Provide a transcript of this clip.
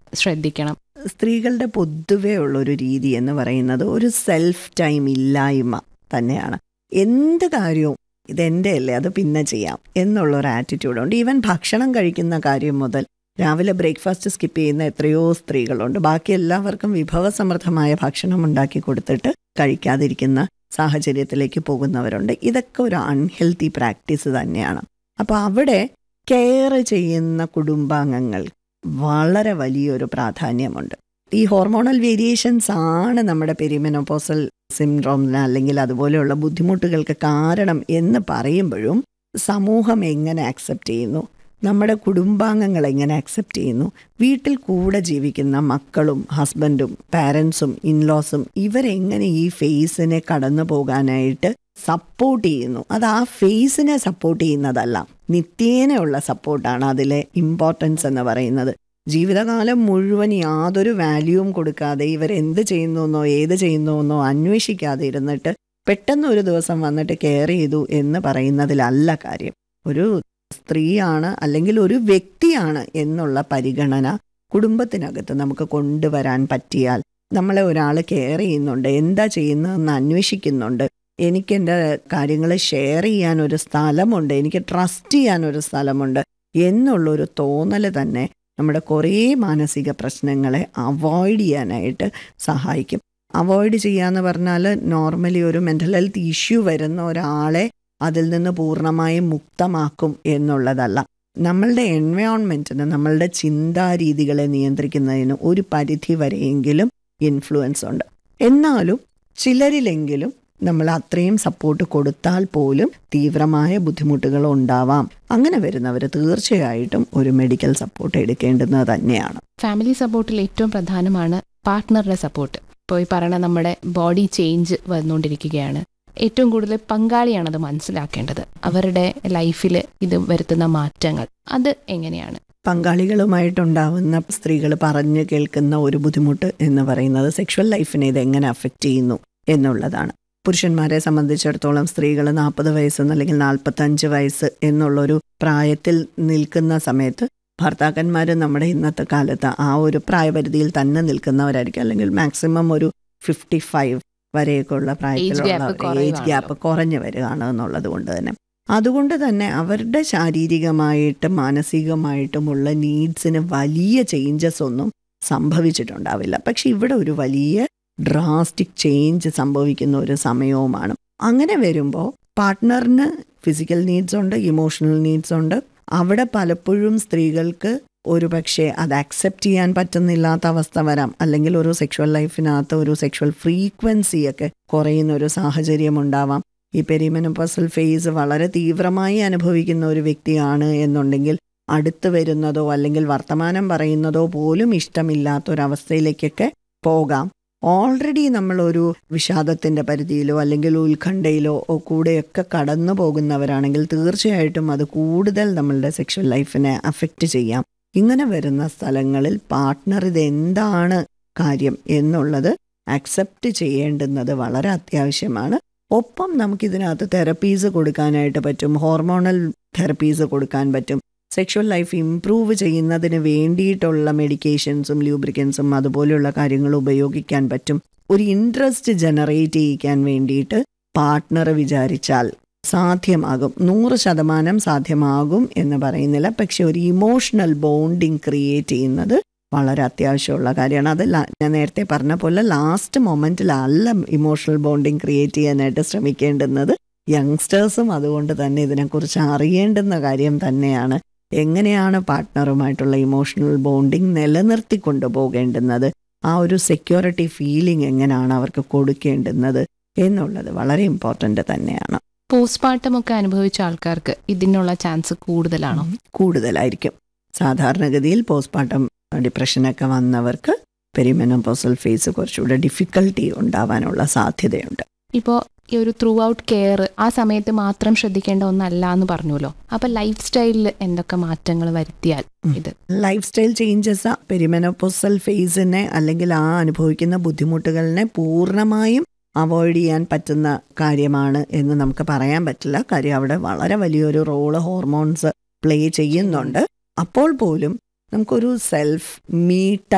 ശ്രദ്ധിക്കണം സ്ത്രീകളുടെ പൊതുവേ ഉള്ളൊരു രീതി എന്ന് പറയുന്നത് ഒരു സെൽഫ് ടൈം ഇല്ലായ്മ തന്നെയാണ് എന്ത് കാര്യവും ഇതെൻ്റെ അല്ലേ അത് പിന്നെ ചെയ്യാം എന്നുള്ള ഒരു ആറ്റിറ്റ്യൂഡുണ്ട് ഈവൻ ഭക്ഷണം കഴിക്കുന്ന കാര്യം മുതൽ രാവിലെ ബ്രേക്ക്ഫാസ്റ്റ് സ്കിപ്പ് ചെയ്യുന്ന എത്രയോ സ്ത്രീകളുണ്ട് ബാക്കി എല്ലാവർക്കും വിഭവസമൃദ്ധമായ ഭക്ഷണം ഉണ്ടാക്കി കൊടുത്തിട്ട് കഴിക്കാതിരിക്കുന്ന സാഹചര്യത്തിലേക്ക് പോകുന്നവരുണ്ട് ഇതൊക്കെ ഒരു അൺഹെൽത്തി പ്രാക്ടീസ് തന്നെയാണ് അപ്പോൾ അവിടെ കെയർ ചെയ്യുന്ന കുടുംബാംഗങ്ങൾ വളരെ വലിയൊരു പ്രാധാന്യമുണ്ട് ഈ ഹോർമോണൽ വേരിയേഷൻസ് ആണ് നമ്മുടെ പെരിമെനോപോസൽ സിൻഡ്രോമിന് അല്ലെങ്കിൽ അതുപോലെയുള്ള ബുദ്ധിമുട്ടുകൾക്ക് കാരണം എന്ന് പറയുമ്പോഴും സമൂഹം എങ്ങനെ ആക്സെപ്റ്റ് ചെയ്യുന്നു നമ്മുടെ കുടുംബാംഗങ്ങൾ എങ്ങനെ ആക്സെപ്റ്റ് ചെയ്യുന്നു വീട്ടിൽ കൂടെ ജീവിക്കുന്ന മക്കളും ഹസ്ബൻഡും പാരൻസും ഇൻലോസും ഇവരെങ്ങനെ ഈ ഫേസിനെ കടന്നു പോകാനായിട്ട് സപ്പോർട്ട് ചെയ്യുന്നു അത് ആ ഫേസിനെ സപ്പോർട്ട് ചെയ്യുന്നതല്ല നിത്യേനയുള്ള സപ്പോർട്ടാണ് അതിലെ ഇമ്പോർട്ടൻസ് എന്ന് പറയുന്നത് ജീവിതകാലം മുഴുവൻ യാതൊരു വാല്യൂവും കൊടുക്കാതെ ഇവരെന്ത് ചെയ്യുന്നുവെന്നോ ഏത് ചെയ്യുന്നുവെന്നോ അന്വേഷിക്കാതെ ഇരുന്നിട്ട് പെട്ടെന്ന് ഒരു ദിവസം വന്നിട്ട് കെയർ ചെയ്തു എന്ന് പറയുന്നതിലല്ല കാര്യം ഒരു സ്ത്രീയാണ് അല്ലെങ്കിൽ ഒരു വ്യക്തിയാണ് എന്നുള്ള പരിഗണന കുടുംബത്തിനകത്ത് നമുക്ക് കൊണ്ടുവരാൻ പറ്റിയാൽ നമ്മളെ ഒരാൾ കെയർ ചെയ്യുന്നുണ്ട് എന്താ ചെയ്യുന്നതെന്ന് അന്വേഷിക്കുന്നുണ്ട് എനിക്ക് എൻ്റെ കാര്യങ്ങൾ ഷെയർ ചെയ്യാൻ ഒരു സ്ഥലമുണ്ട് എനിക്ക് ട്രസ്റ്റ് ചെയ്യാൻ ഒരു സ്ഥലമുണ്ട് എന്നുള്ളൊരു തോന്നൽ തന്നെ നമ്മുടെ കുറേ മാനസിക പ്രശ്നങ്ങളെ അവോയ്ഡ് ചെയ്യാനായിട്ട് സഹായിക്കും അവോയ്ഡ് ചെയ്യാന്ന് പറഞ്ഞാൽ നോർമലി ഒരു മെൻ്റൽ ഹെൽത്ത് ഇഷ്യൂ വരുന്ന ഒരാളെ അതിൽ നിന്ന് പൂർണ്ണമായും മുക്തമാക്കും എന്നുള്ളതല്ല നമ്മളുടെ എൻവയോൺമെൻറ്റിന് നമ്മളുടെ ചിന്താരീതികളെ നിയന്ത്രിക്കുന്നതിന് ഒരു പരിധി വരെയെങ്കിലും ഇൻഫ്ലുവൻസ് ഉണ്ട് എന്നാലും ചിലരിലെങ്കിലും നമ്മൾ അത്രയും സപ്പോർട്ട് കൊടുത്താൽ പോലും തീവ്രമായ ബുദ്ധിമുട്ടുകൾ ഉണ്ടാവാം അങ്ങനെ വരുന്നവർ തീർച്ചയായിട്ടും ഒരു മെഡിക്കൽ സപ്പോർട്ട് എടുക്കേണ്ടുന്നത് തന്നെയാണ് ഫാമിലി സപ്പോർട്ടിൽ ഏറ്റവും പ്രധാനമാണ് പാർട്ട്ണറുടെ സപ്പോർട്ട് ഇപ്പോൾ ഈ പറയണ നമ്മുടെ ബോഡി ചേഞ്ച് വന്നുകൊണ്ടിരിക്കുകയാണ് ഏറ്റവും കൂടുതൽ പങ്കാളിയാണ് അത് മനസ്സിലാക്കേണ്ടത് അവരുടെ ലൈഫിൽ ഇത് വരുത്തുന്ന മാറ്റങ്ങൾ അത് എങ്ങനെയാണ് പങ്കാളികളുമായിട്ടുണ്ടാവുന്ന സ്ത്രീകൾ പറഞ്ഞു കേൾക്കുന്ന ഒരു ബുദ്ധിമുട്ട് എന്ന് പറയുന്നത് സെക്ഷൽ ലൈഫിനെ ഇത് എങ്ങനെ അഫക്റ്റ് ചെയ്യുന്നു എന്നുള്ളതാണ് പുരുഷന്മാരെ സംബന്ധിച്ചിടത്തോളം സ്ത്രീകൾ നാൽപ്പത് വയസ്സ് അല്ലെങ്കിൽ നാൽപ്പത്തഞ്ച് വയസ്സ് എന്നുള്ളൊരു പ്രായത്തിൽ നിൽക്കുന്ന സമയത്ത് ഭർത്താക്കന്മാർ നമ്മുടെ ഇന്നത്തെ കാലത്ത് ആ ഒരു പ്രായപരിധിയിൽ തന്നെ നിൽക്കുന്നവരായിരിക്കും അല്ലെങ്കിൽ മാക്സിമം ഒരു ഫിഫ്റ്റി ഫൈവ് വരെയൊക്കെയുള്ള പ്രായത്തിലുള്ള കുറയുവാണല്ലോ. ഏജ് ഗ്യാപ്പ് കുറഞ്ഞു വരികയാണ് എന്നുള്ളത് കൊണ്ട് തന്നെ അതുകൊണ്ട് തന്നെ അവരുടെ ശാരീരികമായിട്ടും മാനസികമായിട്ടുമുള്ള നീഡ്സിന് വലിയ ചേഞ്ചസ് ഒന്നും സംഭവിച്ചിട്ടുണ്ടാവില്ല പക്ഷെ ഇവിടെ ഒരു വലിയ ഡ്രാസ്റ്റിക് ചേഞ്ച് സംഭവിക്കുന്ന ഒരു സമയവുമാണ് അങ്ങനെ വരുമ്പോൾ പാർട്ട്ണറിന് ഫിസിക്കൽ നീഡ്സ് ഉണ്ട് ഇമോഷണൽ നീഡ്സ് ഉണ്ട് അവിടെ പലപ്പോഴും സ്ത്രീകൾക്ക് ഒരു പക്ഷേ അത് അക്സെപ്റ്റ് ചെയ്യാൻ പറ്റുന്നില്ലാത്ത അവസ്ഥ വരാം അല്ലെങ്കിൽ ഒരു സെക്ഷൽ ലൈഫിനകത്ത് ഒരു സെക്ഷൽ ഫ്രീക്വൻസി ഒക്കെ കുറയുന്ന ഒരു സാഹചര്യം ഉണ്ടാവാം ഈ പെരിമെനോപ്പസൽ ഫേസ് വളരെ തീവ്രമായി അനുഭവിക്കുന്ന ഒരു വ്യക്തിയാണ് എന്നുണ്ടെങ്കിൽ അടുത്ത് വരുന്നതോ അല്ലെങ്കിൽ വർത്തമാനം പറയുന്നതോ പോലും ഇഷ്ടമില്ലാത്തൊരവസ്ഥയിലേക്കൊക്കെ പോകാം ഓൾറെഡി നമ്മളൊരു വിഷാദത്തിൻ്റെ പരിധിയിലോ അല്ലെങ്കിൽ ഉത്കണ്ഠയിലോ ഓ കൂടെയൊക്കെ കടന്നു പോകുന്നവരാണെങ്കിൽ തീർച്ചയായിട്ടും അത് കൂടുതൽ നമ്മളുടെ സെക്ഷൽ ലൈഫിനെ അഫക്റ്റ് ചെയ്യാം ഇങ്ങനെ വരുന്ന സ്ഥലങ്ങളിൽ പാർട്ട്ണർ ഇതെന്താണ് കാര്യം എന്നുള്ളത് അക്സെപ്റ്റ് ചെയ്യേണ്ടുന്നത് വളരെ അത്യാവശ്യമാണ് ഒപ്പം നമുക്കിതിനകത്ത് തെറപ്പീസ് കൊടുക്കാനായിട്ട് പറ്റും ഹോർമോണൽ തെറപ്പീസ് കൊടുക്കാൻ പറ്റും സെക്ഷൽ ലൈഫ് ഇംപ്രൂവ് ചെയ്യുന്നതിന് വേണ്ടിയിട്ടുള്ള മെഡിക്കേഷൻസും ലൂബ്രിക്കൻസും അതുപോലെയുള്ള കാര്യങ്ങൾ ഉപയോഗിക്കാൻ പറ്റും ഒരു ഇൻട്രസ്റ്റ് ജനറേറ്റ് ചെയ്യിക്കാൻ വേണ്ടിയിട്ട് പാർട്ട്ണർ വിചാരിച്ചാൽ സാധ്യമാകും നൂറ് ശതമാനം സാധ്യമാകും എന്ന് പറയുന്നില്ല പക്ഷെ ഒരു ഇമോഷണൽ ബോണ്ടിങ് ക്രിയേറ്റ് ചെയ്യുന്നത് വളരെ അത്യാവശ്യമുള്ള കാര്യമാണ് അത് ല- ഞാൻ നേരത്തെ പറഞ്ഞ പോലെ ലാസ്റ്റ് മൊമെന്റിലല്ല ഇമോഷണൽ ബോണ്ടിങ് ക്രിയേറ്റ് ചെയ്യാനായിട്ട് ശ്രമിക്കേണ്ടുന്നത് യങ്സ്റ്റേഴ്സും അതുകൊണ്ട് തന്നെ ഇതിനെക്കുറിച്ച് അറിയേണ്ടുന്ന കാര്യം തന്നെയാണ് എങ്ങനെയാണ് പാർട്ട്ണറുമായിട്ടുള്ള ഇമോഷണൽ ബോണ്ടിങ് നിലനിർത്തി കൊണ്ടുപോകേണ്ടുന്നത് ആ ഒരു സെക്യൂരിറ്റി ഫീലിംഗ് എങ്ങനെയാണ് അവർക്ക് കൊടുക്കേണ്ടുന്നത് എന്നുള്ളത് വളരെ ഇമ്പോർട്ടൻ്റ് തന്നെയാണ് പോസ്റ്റ്മോർട്ടം ഒക്കെ അനുഭവിച്ച ആൾക്കാർക്ക് ഇതിനുള്ള ചാൻസ് കൂടുതലാണോ കൂടുതലായിരിക്കും സാധാരണഗതിയിൽ പോസ്റ്റ്മോർട്ടം ഡിപ്രഷനൊക്കെ വന്നവർക്ക് പെരിമെനോപോസൽ ഫേസ് കുറച്ചുകൂടെ ഡിഫിക്കൽട്ടി ഉണ്ടാവാനുള്ള സാധ്യതയുണ്ട് ഇപ്പോൾ ഈ ഒരു ത്രൂ ഔട്ട് കെയർ ആ സമയത്ത് മാത്രം ശ്രദ്ധിക്കേണ്ട ഒന്നല്ല എന്ന് പറഞ്ഞല്ലോ അപ്പൊ ലൈഫ് സ്റ്റൈലിൽ എന്തൊക്കെ മാറ്റങ്ങൾ വരുത്തിയാൽ ഉം. ഇത് ലൈഫ് സ്റ്റൈൽ ചേഞ്ചസ് പെരിമെനോപോസൽ ഫേസിനെ അല്ലെങ്കിൽ ആ അനുഭവിക്കുന്ന ബുദ്ധിമുട്ടുകളിനെ പൂർണ്ണമായും അവോയ്ഡ് ചെയ്യാൻ പറ്റുന്ന കാര്യമാണ് എന്ന് നമുക്ക് പറയാൻ പറ്റില്ല കാര്യം അവിടെ വളരെ വലിയൊരു റോള് ഹോർമോൺസ് പ്ലേ ചെയ്യുന്നുണ്ട് അപ്പോൾ പോലും നമുക്കൊരു സെൽഫ് മീ